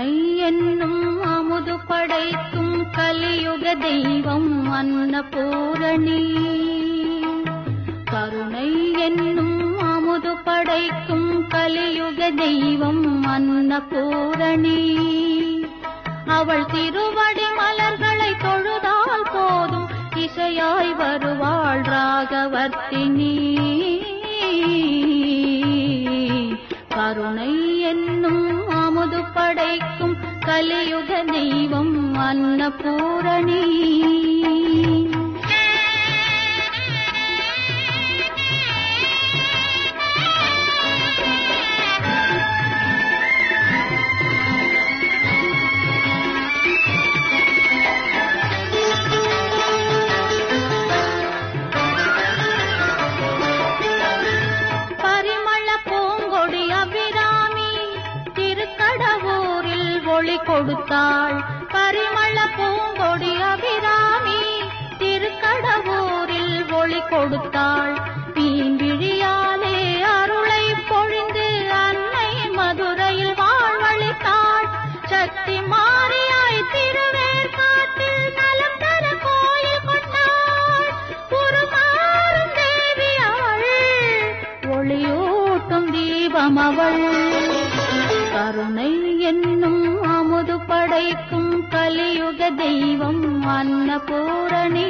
கருணை என்னும் அமுது படைக்கும் கலியுக தெய்வம் அன்னபூரணி கருணை என்னும் அமுது படைக்கும் கலியுக தெய்வம் அன்னபூரணி அவள் திருவடி மலர்களை தொழுதால் போதும் இசையாய் வருவாள் ராகவர்த்தினி கருணை என்னும் அமுது படைக்கும் கலியுக தெய்வம் அன்னபூரணி பரிமள பூங்கொடி அபிராமி திருக்கடவூரில் ஒளி கொடுத்தாள் பரிமள பூங்கொடி அபிராமி திருக்கடவூரில் ஒளி கொடுத்தாள் பீன்விழியாலே அருளை பொழிந்து அன்னை மதுரையில் வாழ்வழித்தாள் சக்தி மாறியாய் திருவேற்காட்டில் நலம் தர கோயில் கொண்டாள் குருமாறும் தேவி அவள் ஒளியூட்டும் தீபம் அவள் கருணை என்னும் அமுது படைக்கும் கலியுக தெய்வம் அன்னபூரணி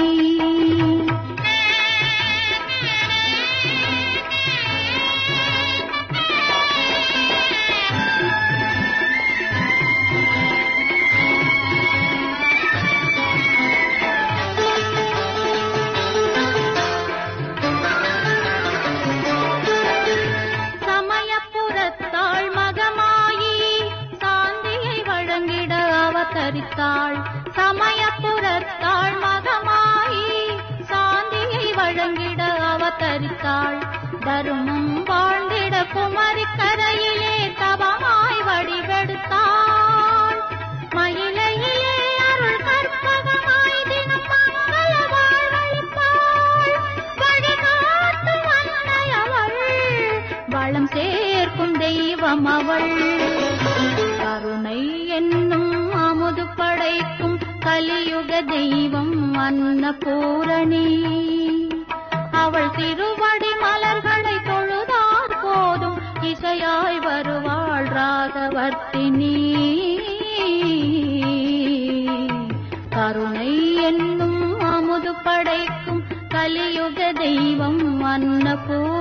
சமயபுரத்தாள் மகமாயி சாந்தியை வழங்கிட அவதரித்தாள் சமயபுரத்தாள் மகமாயி சாந்தியை வழங்கிட அவதரித்தாள் தருமம் வாழ்ந்திட குமரி கரையிலே தவமாய் வடிவெடுத்தாள் மயிலையிலே அருள் கற்பகமாய் தினம் மங்கள வாழ்வழிப்பாள் வழிகாட்டும் அன்னை அவள் வளம் சேர்க்கும் தெய்வம் அவள் கருணை என்னும் அமுது படைக்கும் கலியுக தெய்வம் அன்னபூரணி அவள் திருவடி மலர்களை தொழுதார் போதும் இசையாய் வருவாள் ராகவர்த்தினி கருணை என்னும் அமுது படைக்கும் கலியுக தெய்வம் அன்னபூரணி